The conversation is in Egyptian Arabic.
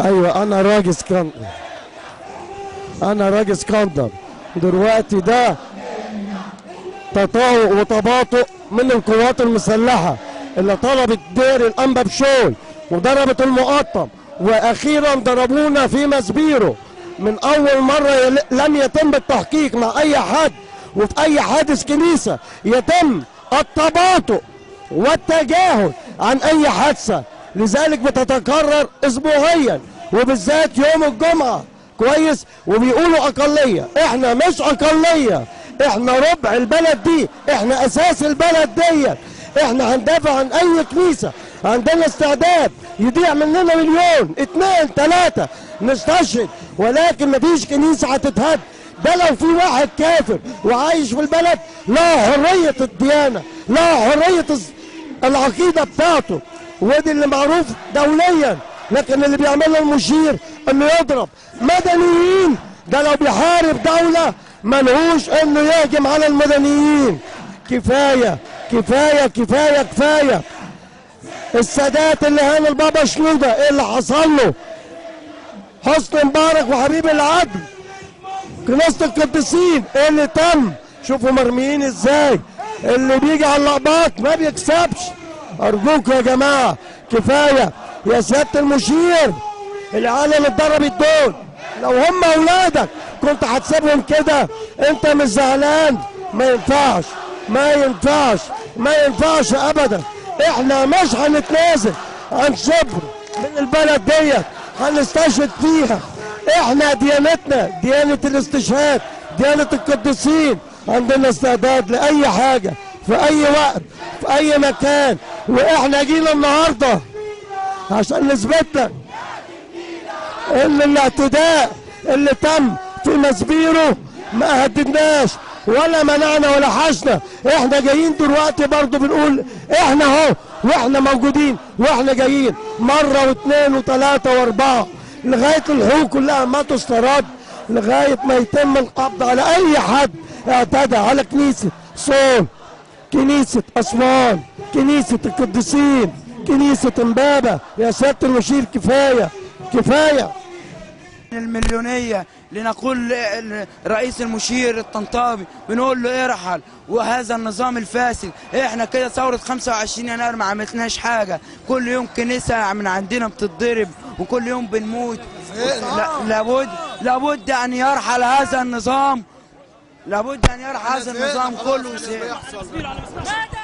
ايوه انا راجل اسكندر انا راجل اسكندر دلوقتي ده تطاوع وتباطؤ من القوات المسلحه اللي طلبت دير الانبا بشول وضربت المقطم واخيرا ضربونا في مسبيرو من اول مره يل- لم يتم التحقيق مع اي حد وفي اي حادث كنيسه يتم التباطؤ والتجاهل عن اي حادثه لذلك بتتكرر اسبوعيا وبالذات يوم الجمعه كويس وبيقولوا اقليه احنا مش اقليه احنا ربع البلد دي احنا اساس البلد دي احنا هندافع عن اي كنيسه عندنا استعداد يضيع مننا مليون اتنين تلاته نستشهد ولكن مفيش كنيسه هتتهد ده لو في واحد كافر وعايش في البلد لا حريه الديانه لا حريه الس- العقيده بتاعته ودي اللي معروف دوليا لكن اللي بيعمله المشير انه يضرب مدنيين ده لو بيحارب دوله ملهوش انه يهجم على المدنيين كفايه كفايه كفايه كفايه السادات اللي هان البابا شنودة ايه اللي حصل له حسني مبارك وحبيب العدل كنيسة القديسين ايه اللي تم شوفوا مرميين ازاي اللي بيجي على اللقبات ما بيكسبش ارجوك يا جماعة كفاية يا سيادة المشير العالم اتضربت دول لو هم اولادك كنت هتسيبهم كده انت مش زعلان ما ينفعش ما ينفعش ما ينفعش ابدا احنا مش هنتنازل عن شبر من البلد ديت هنستشهد فيها احنا ديانتنا ديانة الاستشهاد ديانة القديسين عندنا استعداد لأي حاجة في أي وقت في أي مكان وإحنا جينا النهاردة عشان نثبت لك إن الاعتداء اللي تم في مسبيرو ما هددناش ولا منعنا ولا حشنا احنا جايين دلوقتي برضو بنقول احنا اهو واحنا موجودين واحنا جايين مره واثنين وثلاثه واربعه لغايه الحقوق كلها ما تسترد لغايه ما يتم القبض على اي حد اعتدى على كنيسه صون كنيسه اسوان كنيسه القديسين كنيسه امبابه يا سياده المشير كفايه كفايه المليونية لنقول رئيس المشير الطنطاوي بنقول له ارحل وهذا النظام الفاسد احنا كده ثورة 25 يناير ما عملتناش حاجة كل يوم كنيسة من عندنا بتتضرب وكل يوم بنموت لا- لابد لابد ان يرحل هذا النظام لابد ان يرحل هذا النظام كله ما